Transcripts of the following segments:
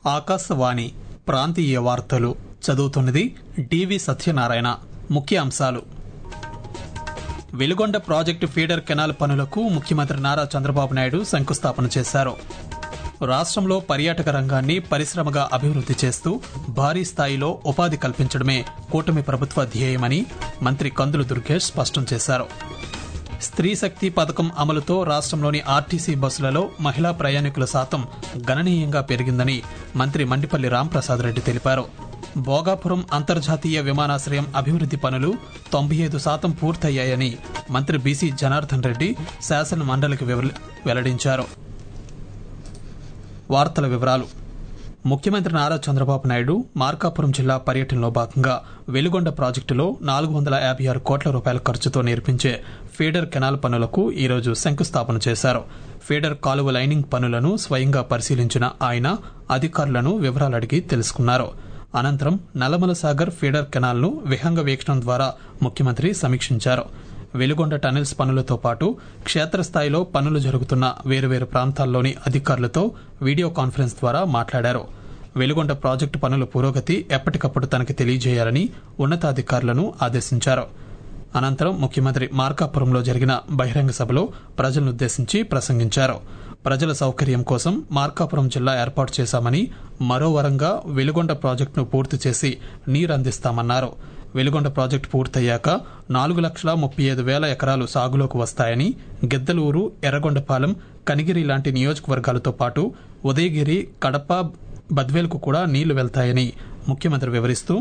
ఆకాశవాణి ప్రాంతీయ వార్తలు చదువుతున్నది డివి సత్యనారాయణ ముఖ్య అంశాలు వెలుగొండ ప్రాజెక్టు ఫీడర్ కెనాల్ పనులకు ముఖ్యమంత్రి నారా చంద్రబాబు నాయుడు శంకుస్థాపన చేశారు రాష్ట్రంలో పర్యాటక రంగాన్ని పరిశ్రమగా అభివృద్ది చేస్తూ భారీ స్థాయిలో ఉపాధి కల్పించడమే కూటమి ప్రభుత్వ ధ్యేయమని మంత్రి కందులు దుర్గేష్ స్పష్టం చేశారు స్త్రీ శక్తి పథకం అమలుతో రాష్ట్రంలోని ఆర్టీసీ బస్సులలో మహిళా ప్రయాణికుల శాతం గణనీయంగా పెరిగిందని మంత్రి మండిపల్లి రాంప్రసాద్ రెడ్డి తెలిపారు భోగాపురం అంతర్జాతీయ విమానాశ్రయం అభివృద్ది పనులు తొంభై ఐదు శాతం పూర్తయ్యాయని మంత్రి బీసీ జనార్దన్ రెడ్డి శాసన మండలికి వివర- వెల్లడించారు వార్తల వివరాలు ముఖ్యమంత్రి నారా చంద్రబాబు నాయుడు మార్కాపురం జిల్లా పర్యటనలో భాగంగా వెలుగొండ ప్రాజెక్టులో నాలుగు వందల యాభై ఆరు కోట్ల రూపాయల ఖర్చుతో నిర్మించే ఫీడర్ కెనాల్ పనులకు ఈరోజు శంకుస్థాపన చేశారు ఫీడర్ కాలువ లైనింగ్ పనులను స్వయంగా పరిశీలించిన ఆయన అధికారులను వివరాలు అడిగి తెలుసుకున్నారు అనంతరం నల్లమల సాగర్ ఫీడర్ కెనాల్ను విహంగ వీక్షణం ద్వారా ముఖ్యమంత్రి సమీక్షించారు వెలుగొండ టనెల్స్ పనులతో పాటు క్షేత్రస్థాయిలో పనులు జరుగుతున్న వేరువేరు ప్రాంతాల్లోని అధికారులతో వీడియో కాన్ఫరెన్స్ ద్వారా మాట్లాడారు వెలుగొండ ప్రాజెక్టు పనుల పురోగతి ఎప్పటికప్పుడు తనకి తెలియజేయాలని ఉన్నతాధికారులను ఆదేశించారు అనంతరం ముఖ్యమంత్రి మార్కాపురంలో జరిగిన బహిరంగ సభలో ప్రజలనుద్దేశించి ప్రసంగించారు ప్రజల సౌకర్యం కోసం మార్కాపురం జిల్లా ఏర్పాటు చేశామని మరో వరంగా వెలుగొండ ప్రాజెక్టును పూర్తి చేసి నీరందిస్తామన్నారు వెలుగొండ ప్రాజెక్టు పూర్తయ్యాక నాలుగు లక్షల ముప్పై ఐదు వేల ఎకరాలు సాగులోకి వస్తాయని గిద్దలూరు ఎర్రగొండపాలెం కనిగిరి లాంటి నియోజకవర్గాలతో పాటు ఉదయగిరి కడప బద్వేలకు కూడా నీళ్లు వెళ్తాయని ముఖ్యమంత్రి వివరిస్తూ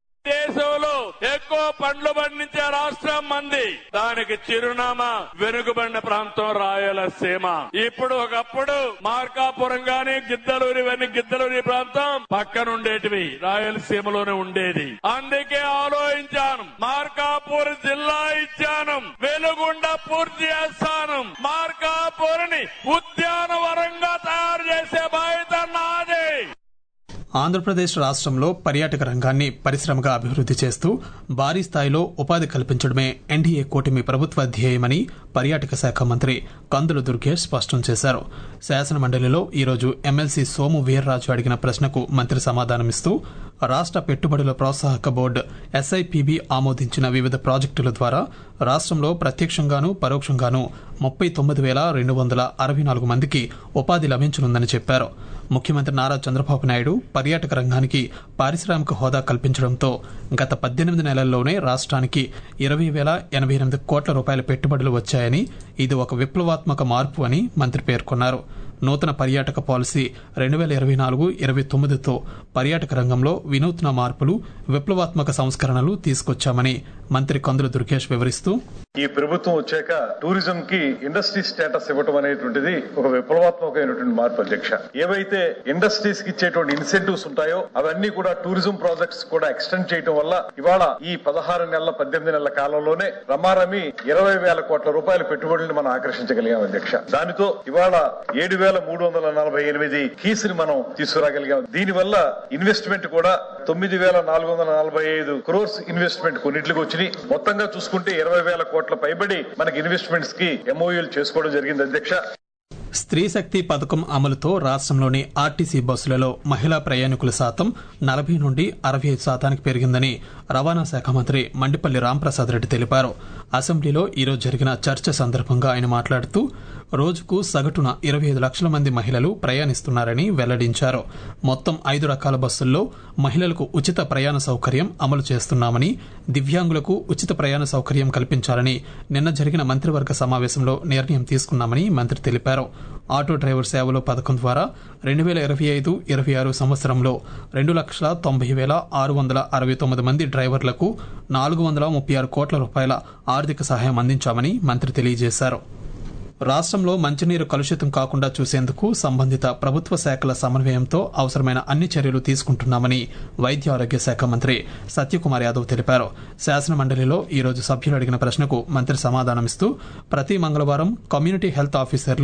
దేశంలో ఎక్కువ పండ్లు పండించే రాష్ట్రం మంది దానికి చిరునామా వెనుకబడిన ప్రాంతం రాయలసీమ ఇప్పుడు ఒకప్పుడు మార్కాపురం గాని గిద్దలూరి ఇవన్నీ గిద్దలూరి ప్రాంతం పక్కనుండేటివి రాయలసీమలోనే ఉండేది అందుకే ఆలోచించాను మార్కాపూర్ జిల్లా ఇచ్చాను వెలుగుండ పూర్తి చేస్తాను మార్కాపూర్ని ఉద్యానవనంగా తయారు చేసే బాధ్యత నాదే ఆంధ్రప్రదేశ్ రాష్ట్రంలో పర్యాటక రంగాన్ని పరిశ్రమగా అభివృద్ది చేస్తూ భారీ స్థాయిలో ఉపాధి కల్పించడమే ఎన్డీఏ కూటమి ప్రభుత్వ ధ్యేయమని పర్యాటక శాఖ మంత్రి కందులు దుర్గేష్ స్పష్టం చేశారు శాసన మండలిలో ఈరోజు ఎమ్మెల్సీ సోము వీర్రాజు అడిగిన ప్రశ్నకు మంత్రి సమాధానమిస్తూ రాష్ట్ర పెట్టుబడుల ప్రోత్సాహక బోర్డు ఎస్ఐపిబి ఆమోదించిన వివిధ ప్రాజెక్టుల ద్వారా రాష్ట్రంలో ప్రత్యక్షంగానూ పరోక్షంగానూ ముప్పై తొమ్మిది వేల రెండు వందల అరవై నాలుగు మందికి ఉపాధి లభించనుందని చెప్పారు ముఖ్యమంత్రి నారా చంద్రబాబు నాయుడు పర్యాటక రంగానికి పారిశ్రామిక హోదా కల్పించడంతో గత పద్దెనిమిది నెలల్లోనే రాష్ట్రానికి ఇరవై వేల ఎనభై ఎనిమిది కోట్ల రూపాయల పెట్టుబడులు వచ్చాయని ఇది ఒక విప్లవాత్మక మార్పు అని మంత్రి పేర్కొన్నారు నూతన పర్యాటక పాలసీ రెండు వేల ఇరవై నాలుగు ఇరవై తొమ్మిదితో పర్యాటక రంగంలో వినూత్న మార్పులు విప్లవాత్మక సంస్కరణలు తీసుకొచ్చామని మంత్రి కందుల దుర్గేష్ వివరిస్తూ ఈ ప్రభుత్వం వచ్చాక టూరిజం కి ఇండస్ట్రీ స్టేటస్ ఇవ్వటం అనేటువంటిది ఒక విప్లవాత్మకమైనటువంటి మార్పు అధ్యక్ష ఏవైతే ఇండస్ట్రీస్ కి ఇచ్చేటువంటి ఇన్సెంటివ్స్ ఉంటాయో అవన్నీ కూడా టూరిజం ప్రాజెక్ట్స్ కూడా ఎక్స్టెండ్ చేయడం వల్ల ఇవాళ ఈ పదహారు నెలల పద్దెనిమిది నెలల కాలంలోనే రమారమి ఇరవై వేల కోట్ల రూపాయల పెట్టుబడులను మనం ఆకర్షించగలిగాం అధ్యక్ష దానితో ఇవాళ ఏడు వేల మూడు వందల నలభై ఎనిమిది కీస్ ని మనం తీసుకురాగలిగాం దీనివల్ల ఇన్వెస్ట్మెంట్ కూడా తొమ్మిది వేల నాలుగు వందల నలభై ఐదు క్రోర్స్ ఇన్వెస్ట్మెంట్ కొన్నిట్లకు వచ్చినాయి మొత్తంగా చూసుకుంటే ఇరవై వేల కోట్ల పైబడి మనకి ఇన్వెస్ట్మెంట్స్ కి ఎంఓయూలు చేసుకోవడం జరిగింది అధ్యక్ష స్త్రీ శక్తి పథకం అమలుతో రాష్ట్రంలోని ఆర్టీసీ బస్సులలో మహిళా ప్రయాణికుల శాతం నలభై నుండి అరవై ఐదు శాతానికి పెరిగిందని రవాణా శాఖ మంత్రి మండిపల్లి రాంప్రసాద్ రెడ్డి తెలిపారు అసెంబ్లీలో ఈరోజు జరిగిన చర్చ సందర్భంగా ఆయన మాట్లాడుతూ రోజుకు సగటున ఇరవై ఐదు లక్షల మంది మహిళలు ప్రయాణిస్తున్నారని వెల్లడించారు మొత్తం ఐదు రకాల బస్సుల్లో మహిళలకు ఉచిత ప్రయాణ సౌకర్యం అమలు చేస్తున్నామని దివ్యాంగులకు ఉచిత ప్రయాణ సౌకర్యం కల్పించాలని నిన్న జరిగిన మంత్రివర్గ సమావేశంలో నిర్ణయం తీసుకున్నామని మంత్రి తెలిపారు ఆటో డ్రైవర్ సేవలు పథకం ద్వారా రెండు వేల ఇరవై ఐదు ఇరవై ఆరు సంవత్సరంలో రెండు లక్షల తొంభై వేల ఆరు వందల అరవై తొమ్మిది మంది డ్రైవర్లకు నాలుగు వందల ముప్పై ఆరు కోట్ల రూపాయల ఆర్థిక సహాయం అందించామని మంత్రి తెలియజేశారు రాష్ట్రంలో మంచినీరు కలుషితం కాకుండా చూసేందుకు సంబంధిత ప్రభుత్వ శాఖల సమన్వయంతో అవసరమైన అన్ని చర్యలు తీసుకుంటున్నామని వైద్య ఆరోగ్య శాఖ మంత్రి సత్యకుమార్ యాదవ్ తెలిపారు శాసన మండలిలో ఈ రోజు సభ్యులు అడిగిన ప్రశ్నకు మంత్రి సమాధానమిస్తూ ప్రతి మంగళవారం కమ్యూనిటీ హెల్త్ ఆఫీసర్లు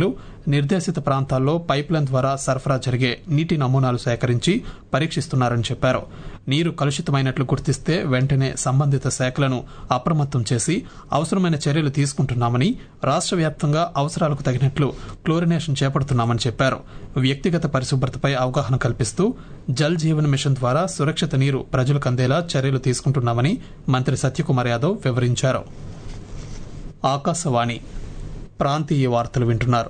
నిర్దేశిత ప్రాంతాల్లో పైప్లైన్ ద్వారా సరఫరా జరిగే నీటి నమూనాలు సేకరించి పరీక్షిస్తున్నారని చెప్పారు నీరు కలుషితమైనట్లు గుర్తిస్తే వెంటనే సంబంధిత శాఖలను అప్రమత్తం చేసి అవసరమైన చర్యలు తీసుకుంటున్నామని రాష్ట్ర వ్యాప్తంగా అవసరాలకు తగినట్లు క్లోరినేషన్ చేపడుతున్నామని చెప్పారు వ్యక్తిగత పరిశుభ్రతపై అవగాహన కల్పిస్తూ జల్ జీవన్ మిషన్ ద్వారా సురక్షిత నీరు ప్రజలకు అందేలా చర్యలు తీసుకుంటున్నామని మంత్రి సత్యకుమార్ యాదవ్ వివరించారు ఆకాశవాణి ప్రాంతీయ వార్తలు వింటున్నారు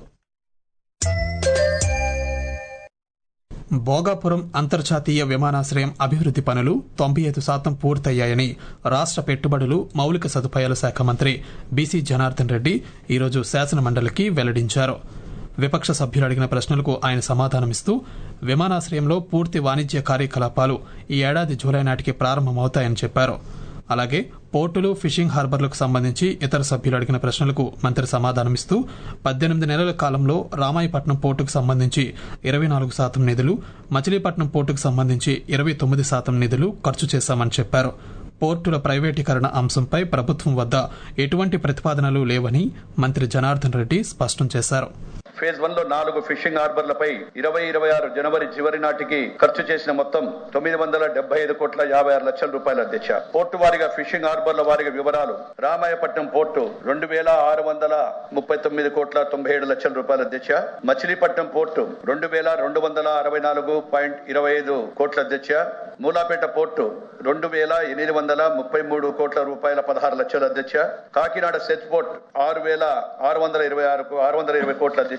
భోగాపురం అంతర్జాతీయ విమానాశ్రయం అభివృద్ది పనులు తొంభై ఐదు శాతం పూర్తయ్యాయని రాష్ట్ర పెట్టుబడులు మౌలిక సదుపాయాల శాఖ మంత్రి బీసీ జనార్దన్ రెడ్డి ఈరోజు శాసనమండలికి వెల్లడించారు విపక్ష సభ్యులు అడిగిన ప్రశ్నలకు ఆయన సమాధానమిస్తూ విమానాశ్రయంలో పూర్తి వాణిజ్య కార్యకలాపాలు ఈ ఏడాది జూలై నాటికి ప్రారంభమవుతాయని చెప్పారు అలాగే పోర్టులు ఫిషింగ్ హార్బర్లకు సంబంధించి ఇతర సభ్యులు అడిగిన ప్రశ్నలకు మంత్రి సమాధానమిస్తూ పద్దెనిమిది నెలల కాలంలో రామాయపట్నం పోర్టుకు సంబంధించి ఇరవై నాలుగు శాతం నిధులు మచిలీపట్నం పోర్టుకు సంబంధించి ఇరవై తొమ్మిది శాతం నిధులు ఖర్చు చేశామని చెప్పారు పోర్టుల ప్రైవేటీకరణ అంశంపై ప్రభుత్వం వద్ద ఎటువంటి ప్రతిపాదనలు లేవని మంత్రి జనార్దన్ రెడ్డి స్పష్టం చేశారు ఫేజ్ వన్ లో నాలుగు ఫిషింగ్ హార్బర్లపై ఇరవై ఇరవై ఆరు జనవరి చివరి నాటికి ఖర్చు చేసిన మొత్తం తొమ్మిది వందల డెబ్బై ఐదు కోట్ల యాభై ఆరు లక్షల రూపాయల అధ్యక్ష పోర్టు వారిగా ఫిషింగ్ హార్బర్ల వారిగా వివరాలు రామాయపట్నం పోర్టు రెండు వేల ఆరు వందల ముప్పై తొమ్మిది కోట్ల తొంభై ఏడు లక్షల రూపాయల అధ్యక్ష మచిలీపట్నం పోర్టు రెండు వేల రెండు వందల అరవై నాలుగు పాయింట్ ఇరవై ఐదు కోట్ల అధ్యక్ష మూలాపేట పోర్టు రెండు వేల ఎనిమిది వందల ముప్పై మూడు కోట్ల రూపాయల పదహారు లక్షల అధ్యక్ష కాకినాడ సెట్ పోర్ట్ ఆరు వేల ఆరు వందల ఇరవై ఆరు ఆరు వందల ఇరవై కోట్ల అధ్యక్ష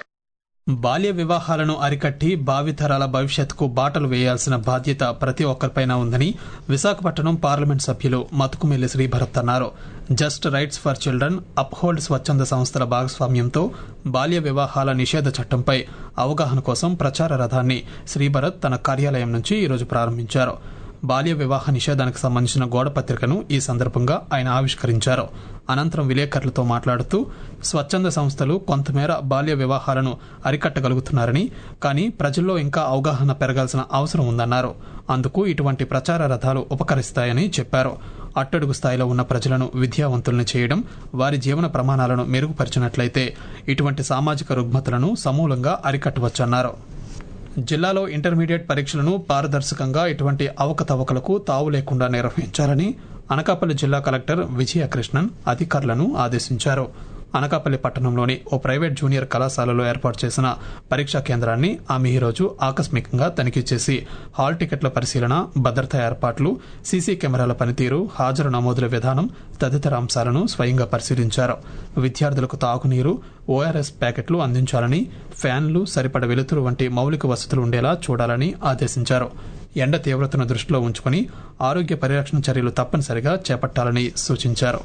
బాల్య వివాహాలను అరికట్టి భావితరాల భవిష్యత్తుకు బాటలు వేయాల్సిన బాధ్యత ప్రతి ఒక్కరిపైన ఉందని విశాఖపట్నం పార్లమెంట్ సభ్యులు మతుకుమెల్లి శ్రీభరత్ అన్నారు just rights for children uphold స్వచ్ఛంద సంస్థల భాగస్వామ్యంతో బాల్య వివాహాల నిషేధ చట్టంపై అవగాహన కోసం ప్రచార రథాన్ని శ్రీభరత్ తన కార్యాలయం నుంచి ఈరోజు ప్రారంభించారు బాల్య వివాహ నిషేధానికి సంబంధించిన గోడ పత్రికను ఈ సందర్భంగా ఆయన ఆవిష్కరించారు అనంతరం విలేకరులతో మాట్లాడుతూ స్వచ్ఛంద సంస్థలు కొంతమేర బాల్య వివాహాలను అరికట్టగలుగుతున్నారని కానీ ప్రజల్లో ఇంకా అవగాహన పెరగాల్సిన అవసరం ఉందన్నారు అందుకు ఇటువంటి ప్రచార రథాలు ఉపకరిస్తాయని చెప్పారు అట్టడుగు స్థాయిలో ఉన్న ప్రజలను విద్యావంతులను చేయడం వారి జీవన ప్రమాణాలను మెరుగుపరిచినట్లయితే ఇటువంటి సామాజిక రుగ్మతలను సమూలంగా అరికట్టవచ్చన్నారు జిల్లాలో ఇంటర్మీడియట్ పరీక్షలను పారదర్శకంగా ఎటువంటి అవకతవకలకు తావు లేకుండా నిర్వహించాలని అనకాపల్లి జిల్లా కలెక్టర్ విజయకృష్ణన్ అధికారులను ఆదేశించారు అనకాపల్లి పట్టణంలోని ఓ ప్రైవేట్ జూనియర్ కళాశాలలో ఏర్పాటు చేసిన పరీక్షా కేంద్రాన్ని ఆమె ఈరోజు ఆకస్మికంగా తనిఖీ చేసి హాల్ టికెట్ల పరిశీలన భద్రతా ఏర్పాట్లు సీసీ కెమెరాల పనితీరు హాజరు నమోదుల విధానం తదితర అంశాలను స్వయంగా పరిశీలించారు విద్యార్థులకు తాగునీరు ఓఆర్ఎస్ ప్యాకెట్లు అందించాలని ఫ్యాన్లు సరిపడ వెలుతురు వంటి మౌలిక వసతులు ఉండేలా చూడాలని ఆదేశించారు ఎండ తీవ్రతను దృష్టిలో ఉంచుకుని ఆరోగ్య పరిరక్షణ చర్యలు తప్పనిసరిగా చేపట్టాలని సూచించారు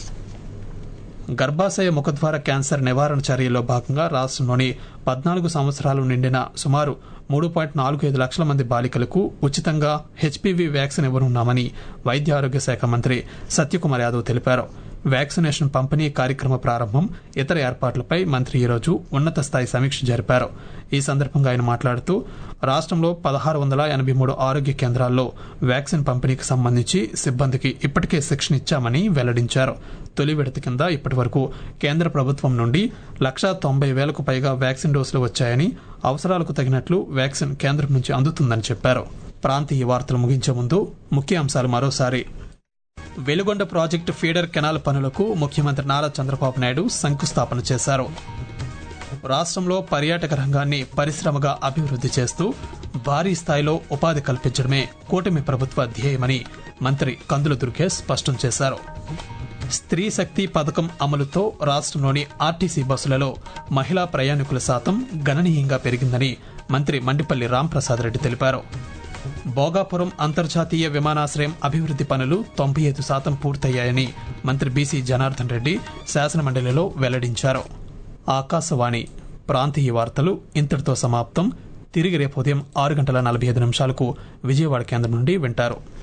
గర్భాశయ ముఖద్వార క్యాన్సర్ నివారణ చర్యల్లో భాగంగా రాష్ట్రంలోని పద్నాలుగు సంవత్సరాలు నిండిన సుమారు మూడు పాయింట్ నాలుగు ఐదు లక్షల మంది బాలికలకు ఉచితంగా హెచ్పివి వ్యాక్సిన్ ఇవ్వనున్నామని వైద్య ఆరోగ్య శాఖ మంత్రి సత్యకుమార్ యాదవ్ తెలిపారు వ్యాక్సినేషన్ పంపిణీ కార్యక్రమ ప్రారంభం ఇతర ఏర్పాట్లపై మంత్రి ఈరోజు ఉన్నత స్థాయి సమీక్ష జరిపారు ఈ సందర్భంగా ఆయన మాట్లాడుతూ రాష్ట్రంలో పదహారు వందల ఎనభై మూడు ఆరోగ్య కేంద్రాల్లో వ్యాక్సిన్ పంపిణీకి సంబంధించి సిబ్బందికి ఇప్పటికే శిక్షణ ఇచ్చామని వెల్లడించారు తొలి విడత కింద ఇప్పటి వరకు కేంద్ర ప్రభుత్వం నుండి లక్షా తొంభై వేలకు పైగా వ్యాక్సిన్ డోసులు వచ్చాయని అవసరాలకు తగినట్లు వ్యాక్సిన్ కేంద్రం నుంచి అందుతుందని చెప్పారు ప్రాంతీయ వార్తలు ముగించే ముందు ముఖ్య అంశాలు మరోసారి వెలుగొండ ప్రాజెక్టు ఫీడర్ కెనాల్ పనులకు ముఖ్యమంత్రి నారా చంద్రబాబు నాయుడు శంకుస్థాపన చేశారు రాష్ట్రంలో పర్యాటక రంగాన్ని పరిశ్రమగా అభివృద్ధి చేస్తూ భారీ స్థాయిలో ఉపాధి కల్పించడమే కూటమి ప్రభుత్వ ధ్యేయమని మంత్రి కందుల దుర్గేష్ స్పష్టం చేశారు స్త్రీ శక్తి పథకం అమలుతో రాష్ట్రంలోని ఆర్టీసీ బస్సులలో మహిళా ప్రయాణికుల శాతం గణనీయంగా పెరిగిందని మంత్రి మండిపల్లి రాంప్రసాద్ రెడ్డి తెలిపారు భోగాపురం అంతర్జాతీయ విమానాశ్రయం అభివృద్ది పనులు తొంభై ఐదు శాతం పూర్తయ్యాయని మంత్రి బీసీ జనార్దన్ రెడ్డి శాసనమండలిలో వెల్లడించారు ఆకాశవాణి ప్రాంతీయ వార్తలు ఇంతటితో సమాప్తం తిరిగి రేపు ఉదయం ఆరు గంటల నలభై ఐదు నిమిషాలకు విజయవాడ కేంద్రం నుండి వింటారు